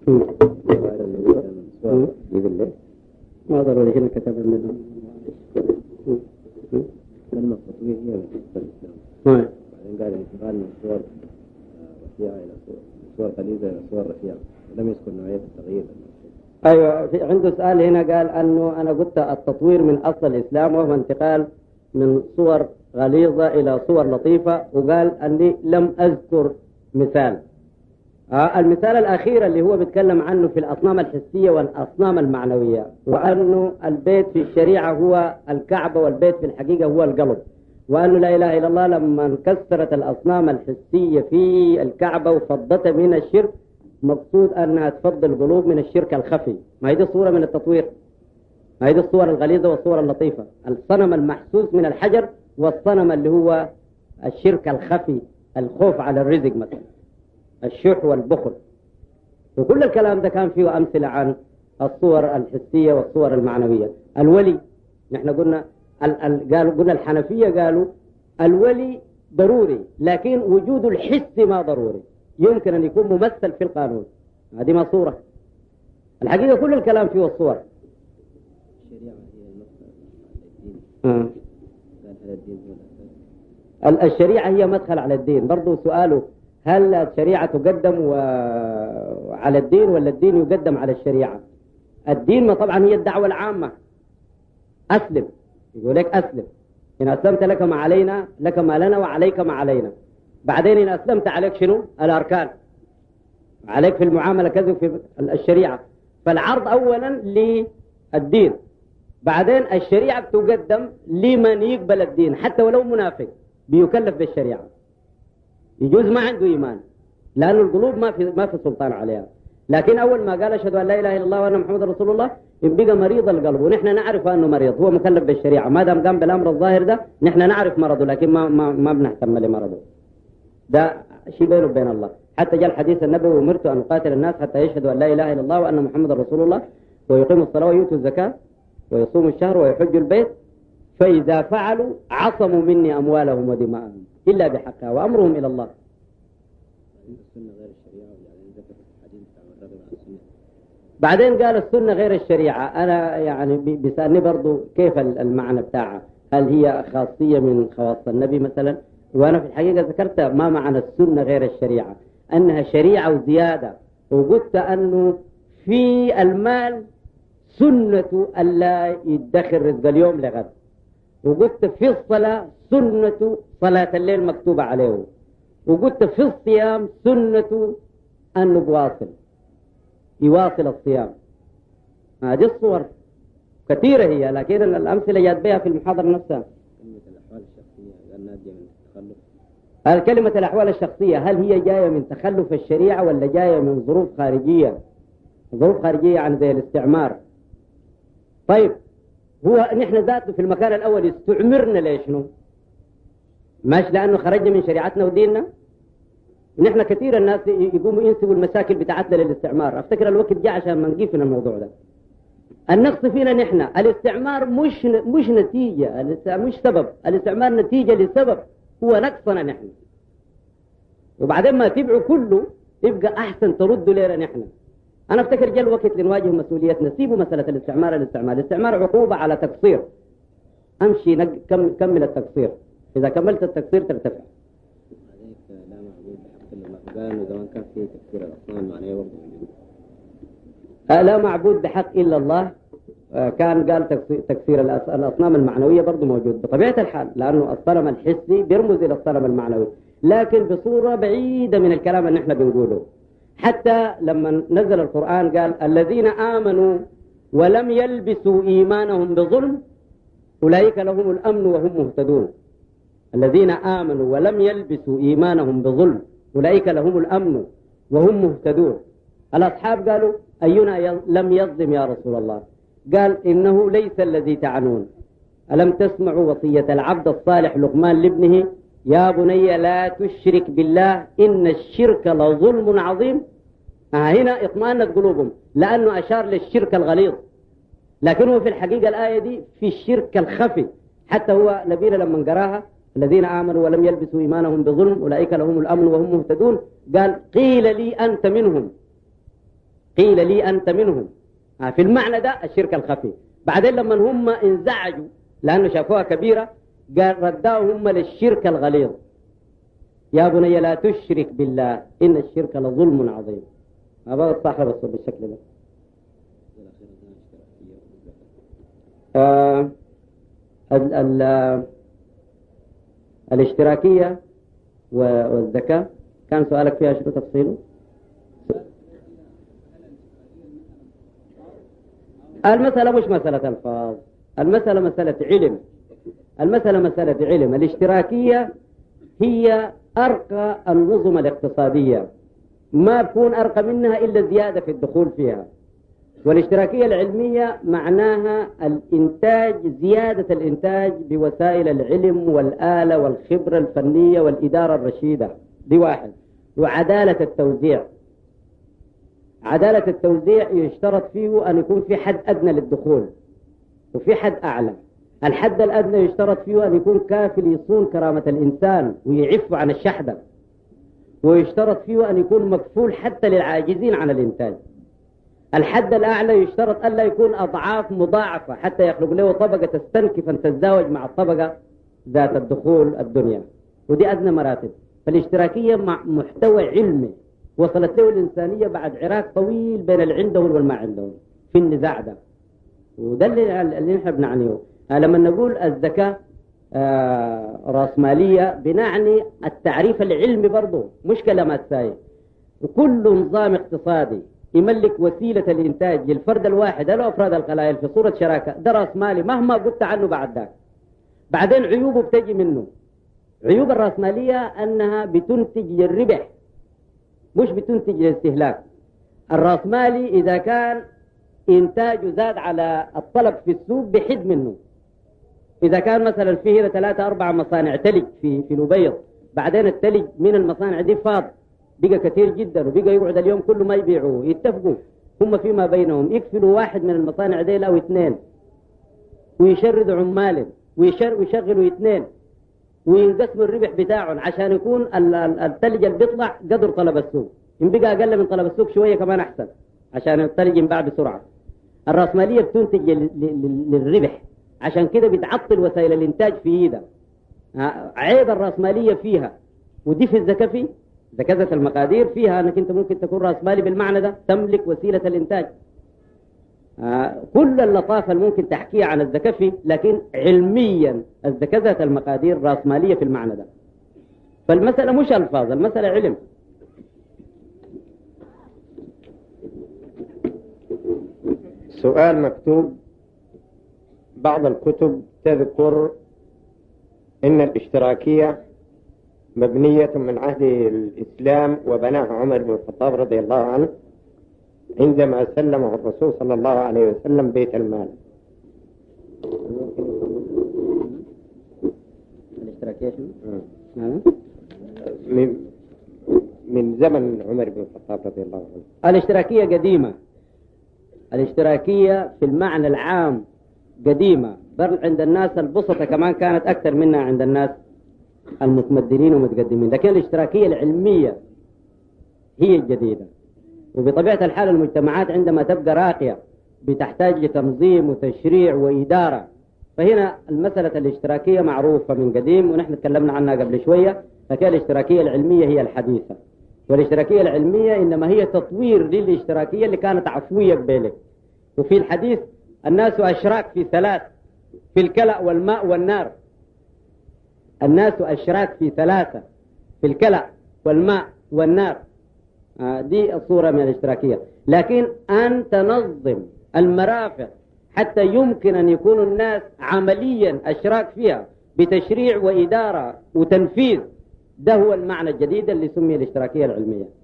ما ضروري هنا كتب لنا كلمة تطوير هي من حسن الإسلام نعم بعدين قال انتقال من صور آه، رفيعة إلى صور من صور قليلة إلى صور رفيعة ولم يذكر نوعية التغيير ايوه في عنده سؤال هنا قال انه انا قلت التطوير من اصل الاسلام وهو انتقال من صور غليظه الى صور لطيفه وقال اني لم اذكر مثال آه المثال الاخير اللي هو بيتكلم عنه في الاصنام الحسيه والاصنام المعنويه وانه البيت في الشريعه هو الكعبه والبيت في الحقيقه هو القلب وانه لا اله الا الله لما انكسرت الاصنام الحسيه في الكعبه وفضت من الشرك مقصود انها تفض القلوب من الشرك الخفي ما هي دي صوره من التطوير ما هي دي الصور الغليظه والصور اللطيفه الصنم المحسوس من الحجر والصنم اللي هو الشرك الخفي الخوف على الرزق مثلا الشح والبخل وكل الكلام ده كان فيه امثله عن الصور الحسيه والصور المعنويه الولي نحن قلنا ال ال قالوا قلنا الحنفيه قالوا الولي ضروري لكن وجود الحس ما ضروري يمكن ان يكون ممثل في القانون هذه ما صوره الحقيقه كل الكلام فيه الصور الشريعة هي المصدر الدين آه. قال هذا الدين هو الأساس ال- الشريعة هي مدخل على الدين برضو سؤاله هل الشريعة تقدم و... على الدين ولا الدين يقدم على الشريعة الدين ما طبعا هي الدعوة العامة أسلم يقول لك أسلم إن أسلمت لك ما علينا لك ما لنا وعليك ما علينا بعدين إن أسلمت عليك شنو الأركان عليك في المعاملة كذا في الشريعة فالعرض أولا للدين بعدين الشريعة بتقدم لمن يقبل الدين حتى ولو منافق بيكلف بالشريعة يجوز ما عنده إيمان لأن القلوب ما في ما في سلطان عليها لكن أول ما قال أشهد أن لا إله إلا الله وأن محمد رسول الله بقى مريض القلب ونحن نعرف أنه مريض هو مكلف بالشريعة ما دام قام بالأمر الظاهر ده نحن نعرف مرضه لكن ما ما ما بنهتم لمرضه ده شيء بينه وبين الله حتى جاء الحديث النبوي أمرت أن أقاتل الناس حتى يشهدوا أن لا إله إلا الله وأن محمد رسول الله ويقيموا الصلاة ويؤتوا الزكاة ويصوموا الشهر ويحجوا البيت فإذا فعلوا عصموا مني أموالهم ودماءهم إلا بحقها وأمرهم إلى الله السنة غير الشريعة وبعدين ذكر الحديث بتاع الرغبة عن السنة بعدين قال السنة غير الشريعة أنا يعني بي- بيسألني برضو كيف ال- المعنى بتاعها هل هي خاصية من خواص النبي مثلا وأنا في الحقيقة ذكرت ما معنى السنة غير الشريعة أنها شريعة وزيادة وقلت أنه في المال سنة ألا يدخر رزق اليوم لغد وقلت في الصلاة سنة صلاة الليل مكتوبة عليه وقلت في الصيام سنة أنه بواصل يواصل الصيام هذه الصور كثيرة هي لكن الأمثلة جات بها في المحاضرة نفسها كلمة الأحوال الشخصية غير ناتجة من التخلف الكلمة الأحوال الشخصية هل هي جاية من تخلف الشريعة ولا جاية من ظروف خارجية ظروف خارجية يعني زي الاستعمار طيب هو نحن ذاته في المكان الأول استعمرنا ليش شنو مش لأنه خرجنا من شريعتنا وديننا نحن كثير الناس يقوموا ينسبوا المشاكل بتاعتنا للاستعمار افتكر الوقت جاء عشان ما نجيب من الموضوع ده النقص فينا نحن الاستعمار مش مش نتيجة الاست- مش سبب الاستعمار نتيجة لسبب هو نقصنا نحن وبعدين ما تبعوا كله يبقى احسن تردوا لنا نحن انا افتكر جاء الوقت لنواجه مسؤوليتنا سيبوا مسألة الاستعمار الاستعمار الاستعمار عقوبة على تقصير امشي نق... كم... كمل التقصير اذا كملت التقصير ترتفع عليك لا معبود بحق إلا الله قال إنه زمان كان في تكفير الأصنام معناه برضه موجود. آه، لا معبود بحق إلا الله آه، كان قال تكسي- تكسير الأص- الأصنام المعنوية برضه موجود بطبيعة الحال لأنه الصنم الحسي بيرمز إلى الصنم المعنوي لكن بصورة بعيدة من الكلام اللي احنا بنقوله حتى لما نزل القرآن قال الذين آمنوا ولم يلبسوا إيمانهم بظلم أولئك لهم الأمن وهم مهتدون الذين آمنوا ولم يلبسوا إيمانهم بظلم أولئك لهم الأمن وهم مهتدون الأصحاب قالوا أينا ي- لم يظلم يا رسول الله قال إنه ليس الذي تعنون ألم تسمعوا وصية العبد الصالح لقمان لابنه يا بني لا تشرك بالله إن الشرك لظلم عظيم آه هنا اطمأنت قلوبهم لأنه أشار للشرك الغليظ لكن هو في الحقيقة الآية دي في الشرك الخفي حتى هو نبينا لما قراها الذين آمنوا ولم يلبسوا إيمانهم بظلم أولئك لهم الأمن وهم مهتدون قال قيل لي أنت منهم قيل لي أنت منهم آه، في المعنى ده الشرك الخفي بعدين لما هم انزعجوا لأنه شافوها كبيرة قال رداهم هم للشرك الغليظ يا بني لا تشرك بالله إن الشرك لظلم عظيم ما بغض صاحب بس بالشكل ده آه ال ال الاشتراكية والزكاة كان سؤالك فيها شنو تفصيله؟ المسألة مش مسألة ألفاظ المسألة مسألة علم المسألة مسألة علم الاشتراكية هي أرقى النظم الاقتصادية ما تكون أرقى منها إلا زيادة في الدخول فيها والاشتراكية العلمية معناها الإنتاج زيادة الإنتاج بوسائل العلم والآلة والخبرة الفنية والإدارة الرشيدة دي واحد وعدالة التوزيع عدالة التوزيع يشترط فيه أن يكون في حد أدنى للدخول وفي حد أعلى الحد الأدنى يشترط فيه أن يكون كافل يصون كرامة الإنسان ويعف عن الشحذة ويشترط فيه أن يكون مكفول حتى للعاجزين عن الإنتاج الحد الأعلى يشترط ألا يكون أضعاف مضاعفة حتى يخلق له طبقة تستنكف أن تتزاوج مع الطبقة ذات الدخول الدنيا ودي أدنى مراتب فالاشتراكية مع محتوى علمي وصلت له الإنسانية بعد عراك طويل بين اللي عندهم والما عندهم في النزاع ده وده اللي, اللي نحن بنعنيه لما نقول الزكاة آه رأسمالية بنعني التعريف العلمي برضه مش كلمات ساية وكل نظام اقتصادي يملك وسيلة الإنتاج للفرد الواحد أو أفراد القلائل في صورة شراكة ده رأس مالي مهما قلت عنه بعد ذاك بعدين عيوبه بتجي منه عيوب الرأسمالية أنها بتنتج للربح مش بتنتج للاستهلاك الرأسمالي إذا كان إنتاجه زاد على الطلب في السوق بحد منه إذا كان مثلا في هنا ثلاثة أربعة مصانع تلج في في نبيض بعدين التلج من المصانع دي فاض بقى كثير جدا وبقى يقعد اليوم كله ما يبيعوه يتفقوا هم فيما بينهم يقفلوا واحد من المصانع دي أو اثنين ويشردوا عمال ويشر ويشغلوا اثنين وينقسموا الربح بتاعهم عشان يكون الثلج اللي بيطلع قدر طلب السوق إن بقى أقل من طلب السوق شوية كمان أحسن عشان الثلج ينباع بسرعة الرأسمالية بتنتج للربح عشان كده بتعطل وسائل الإنتاج في إيدها عيب الرأسمالية فيها ودي في الزكاة فيه زكاة المقادير فيها أنك أنت ممكن تكون رأس مالي بالمعنى ده تملك وسيلة الإنتاج آه كل اللطافة اللي ممكن تحكيها عن الزكاة فيه لكن علميا الزكاة ذات المقادير رأس مالية في المعنى ده فالمسألة مش ألفاظ المسألة علم سؤال مكتوب بعض الكتب تذكر ان الاشتراكية مبنية من عهد الإسلام وبناها عمر بن الخطاب رضي الله عنه عندما سلمه الرسول صلى الله عليه وسلم بيت المال الاشتراكية من من زمن عمر بن الخطاب رضي الله عنه الاشتراكية قديمة الاشتراكية في المعنى العام قديمة بل عند الناس البسطة كمان كانت أكثر منها عند الناس المتمدنين ومتقدمين لكن الاشتراكية العلمية هي الجديدة وبطبيعة الحال المجتمعات عندما تبقى راقية بتحتاج لتنظيم وتشريع وإدارة فهنا المسألة الاشتراكية معروفة من قديم ونحن تكلمنا عنها قبل شوية لكن الاشتراكية العلمية هي الحديثة والاشتراكية العلمية إنما هي تطوير للاشتراكية اللي كانت عفوية قبلك وفي الحديث الناس أشراك في ثلاث في الكلأ والماء والنار الناس أشراك في ثلاثة في الكلأ والماء والنار آه دي الصورة من الاشتراكية لكن أن تنظم المرافق حتى يمكن أن يكون الناس عمليا أشراك فيها بتشريع وإدارة وتنفيذ ده هو المعنى الجديد اللي سمي الاشتراكية العلمية